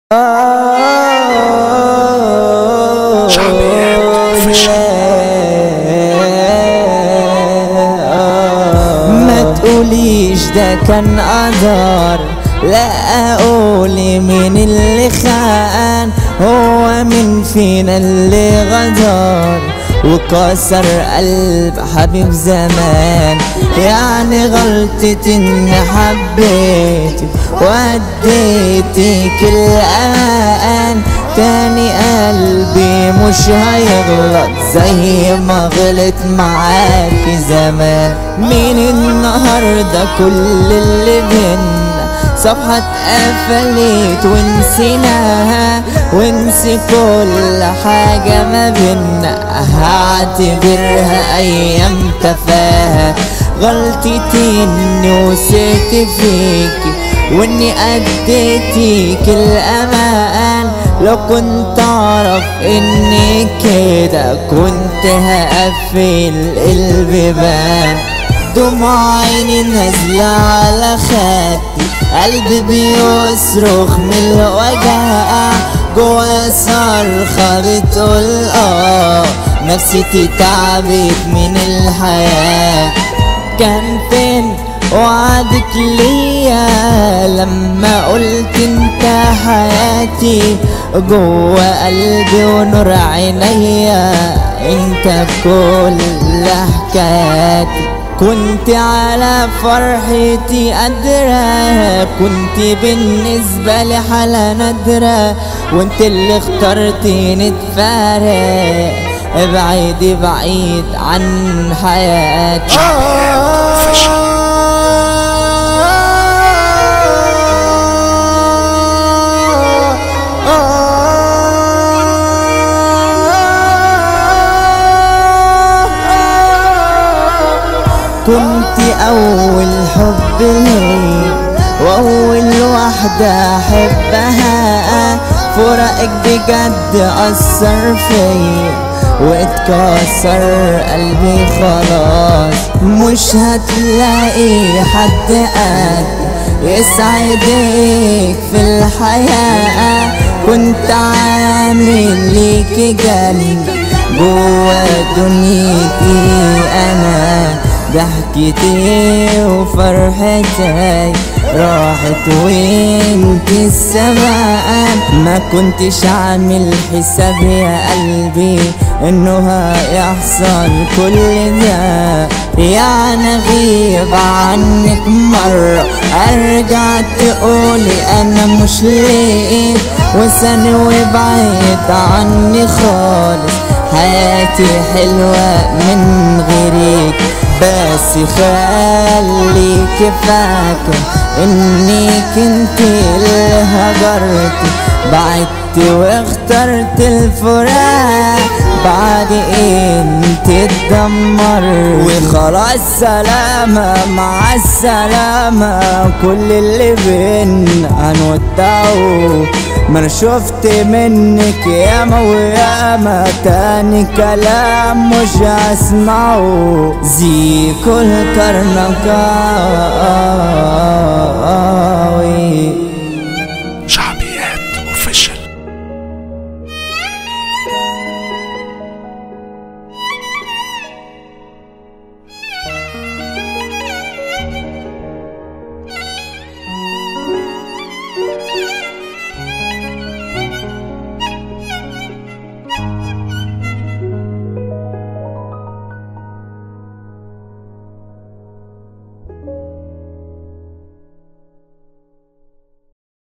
ما تقوليش ده كان قدر لا اقول مين اللي خان هو مين فينا اللي غدر وكسر قلب حبيب زمان يعني غلطتي اني حبيتك واديتك الامان تاني قلبي مش هيغلط زي ما غلط معاك زمان مين النهارده كل اللي بينا صفحة اتقفلت ونسيناها ونسي كل حاجة ما بينا هعتبرها أيام تفاهة غلطتي إني وثقت فيكي وإني أديتك الأمان لو كنت أعرف إني كده كنت هقفل البيبان دموع عيني نازلة على خدي قلبي بيصرخ من الوجع جوا صرخة بتقول اه نفسيتي تعبت من الحياة كان فين وعدك ليا لما قلت انت حياتي جوا قلبي ونور عينيا انت كل حكاياتي كنت على فرحتي قادرة كنت بالنسبة لي حالة نادرة وانت اللي اخترتي نتفارق ابعدي بعيد عن حياتي كنت أول حب لي وأول واحدة أحبها فراقك بجد أثر فيا واتكسر قلبي خلاص مش هتلاقي حد قد يسعدك في الحياة كنت عامل ليكي جنة جوا دنيتي أنا ضحكتي وفرحتي راحت وانت السماء ما كنتش عامل حساب يا قلبي انه هيحصل كل ده يعني اغيب عنك مرة ارجع تقولي انا مش ليك وسنة وبعيد عني خالص حياتي حلوة من غيرك بس خليك فاكر انك انت اللي هجرتي بعدت واخترت الفراق بعد انت اتدمر وخلاص سلامة مع السلامة كل اللي بينا هنودعه ما انا شفت منك ياما وياما تاني كلام مش هسمعه زي كل كرنكاوي